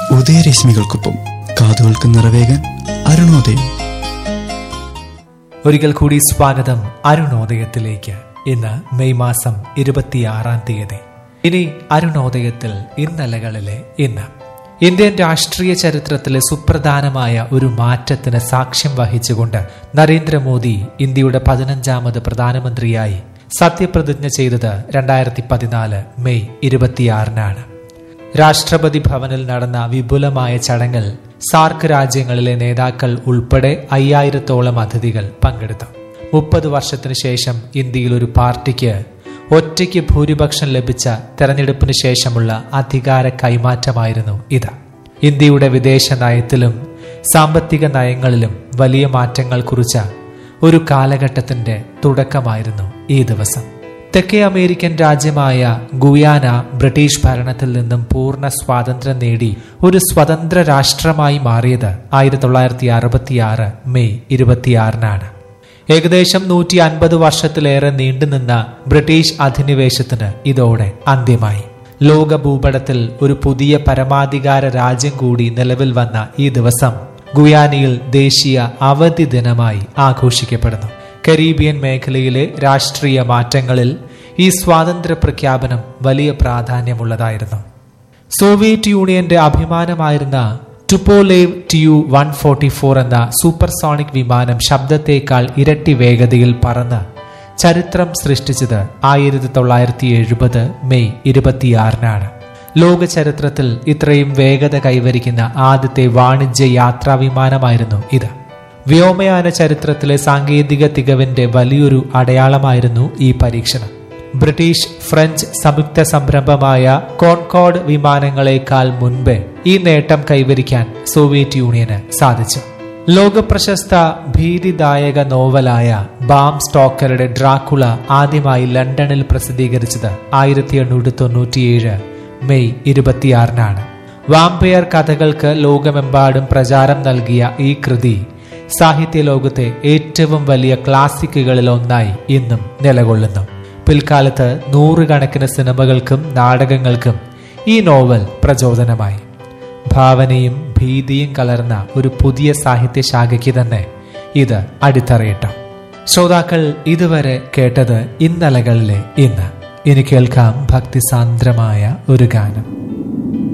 ഉദയരശ്മികൾക്കൊപ്പം കാതുകൾക്ക് നിറവേകാൻ അരുണോദയം ഒരിക്കൽ കൂടി സ്വാഗതം അരുണോദയത്തിലേക്ക് ഇന്ന് മെയ് മാസം ഇരുപത്തിയാറാം തീയതി ഇനി അരുണോദയത്തിൽ ഇന്നലകളിലെ ഇന്ന് ഇന്ത്യൻ രാഷ്ട്രീയ ചരിത്രത്തിലെ സുപ്രധാനമായ ഒരു മാറ്റത്തിന് സാക്ഷ്യം വഹിച്ചുകൊണ്ട് നരേന്ദ്രമോദി ഇന്ത്യയുടെ പതിനഞ്ചാമത് പ്രധാനമന്ത്രിയായി സത്യപ്രതിജ്ഞ ചെയ്തത് രണ്ടായിരത്തി പതിനാല് മെയ് ഇരുപത്തിയാറിനാണ് രാഷ്ട്രപതി ഭവനിൽ നടന്ന വിപുലമായ ചടങ്ങിൽ സാർക്ക് രാജ്യങ്ങളിലെ നേതാക്കൾ ഉൾപ്പെടെ അയ്യായിരത്തോളം അതിഥികൾ പങ്കെടുത്തു മുപ്പത് വർഷത്തിനു ശേഷം ഇന്ത്യയിൽ ഒരു പാർട്ടിക്ക് ഒറ്റയ്ക്ക് ഭൂരിപക്ഷം ലഭിച്ച തെരഞ്ഞെടുപ്പിന് ശേഷമുള്ള അധികാര കൈമാറ്റമായിരുന്നു ഇത് ഇന്ത്യയുടെ വിദേശ നയത്തിലും സാമ്പത്തിക നയങ്ങളിലും വലിയ മാറ്റങ്ങൾ കുറിച്ച ഒരു കാലഘട്ടത്തിന്റെ തുടക്കമായിരുന്നു ഈ ദിവസം തെക്കേ അമേരിക്കൻ രാജ്യമായ ഗുയാന ബ്രിട്ടീഷ് ഭരണത്തിൽ നിന്നും പൂർണ്ണ സ്വാതന്ത്ര്യം നേടി ഒരു സ്വതന്ത്ര രാഷ്ട്രമായി മാറിയത് ആയിരത്തി തൊള്ളായിരത്തി അറുപത്തിയാറ് മെയ് ഇരുപത്തിയാറിനാണ് ഏകദേശം നൂറ്റി അൻപത് വർഷത്തിലേറെ നീണ്ടുനിന്ന ബ്രിട്ടീഷ് അധിനിവേശത്തിന് ഇതോടെ അന്ത്യമായി ലോക ഭൂപടത്തിൽ ഒരു പുതിയ പരമാധികാര രാജ്യം കൂടി നിലവിൽ വന്ന ഈ ദിവസം ഗുയാനയിൽ ദേശീയ അവധി ദിനമായി ആഘോഷിക്കപ്പെടുന്നു കരീബിയൻ മേഖലയിലെ രാഷ്ട്രീയ മാറ്റങ്ങളിൽ ഈ സ്വാതന്ത്ര്യ പ്രഖ്യാപനം വലിയ പ്രാധാന്യമുള്ളതായിരുന്നു സോവിയറ്റ് യൂണിയന്റെ അഭിമാനമായിരുന്ന Tupolev TU one forty four എന്ന സൂപ്പർസോണിക് വിമാനം ശബ്ദത്തേക്കാൾ ഇരട്ടി വേഗതയിൽ പറന്ന് ചരിത്രം സൃഷ്ടിച്ചത് ആയിരത്തി തൊള്ളായിരത്തി എഴുപത് മെയ് ഇരുപത്തിയാറിനാണ് ലോക ചരിത്രത്തിൽ ഇത്രയും വേഗത കൈവരിക്കുന്ന ആദ്യത്തെ വാണിജ്യ യാത്രാ വിമാനമായിരുന്നു ഇത് വ്യോമയാന ചരിത്രത്തിലെ സാങ്കേതിക തികവിന്റെ വലിയൊരു അടയാളമായിരുന്നു ഈ പരീക്ഷണം ബ്രിട്ടീഷ് ഫ്രഞ്ച് സംയുക്ത സംരംഭമായ കോൺകോഡ് വിമാനങ്ങളെക്കാൾ മുൻപേ ഈ നേട്ടം കൈവരിക്കാൻ സോവിയറ്റ് യൂണിയന് സാധിച്ചു ലോകപ്രശസ്ത ഭീതിദായക നോവലായ ബാം സ്റ്റോക്കറുടെ ഡ്രാക്കുള ആദ്യമായി ലണ്ടനിൽ പ്രസിദ്ധീകരിച്ചത് ആയിരത്തി എണ്ണൂറ്റി തൊണ്ണൂറ്റിയേഴ് മെയ് ഇരുപത്തിയാറിനാണ് വാമ്പയർ കഥകൾക്ക് ലോകമെമ്പാടും പ്രചാരം നൽകിയ ഈ കൃതി സാഹിത്യ ലോകത്തെ ഏറ്റവും വലിയ ക്ലാസിക്കുകളിൽ ഒന്നായി ഇന്നും നിലകൊള്ളുന്നു പിൽക്കാലത്ത് നൂറുകണക്കിന് സിനിമകൾക്കും നാടകങ്ങൾക്കും ഈ നോവൽ പ്രചോദനമായി ഭാവനയും ഭീതിയും കലർന്ന ഒരു പുതിയ സാഹിത്യ ശാഖയ്ക്ക് തന്നെ ഇത് അടിത്തറയിട്ടു ശ്രോതാക്കൾ ഇതുവരെ കേട്ടത് ഇന്നലകളിലെ ഇന്ന് ഇനി കേൾക്കാം ഭക്തിസാന്ദ്രമായ ഒരു ഗാനം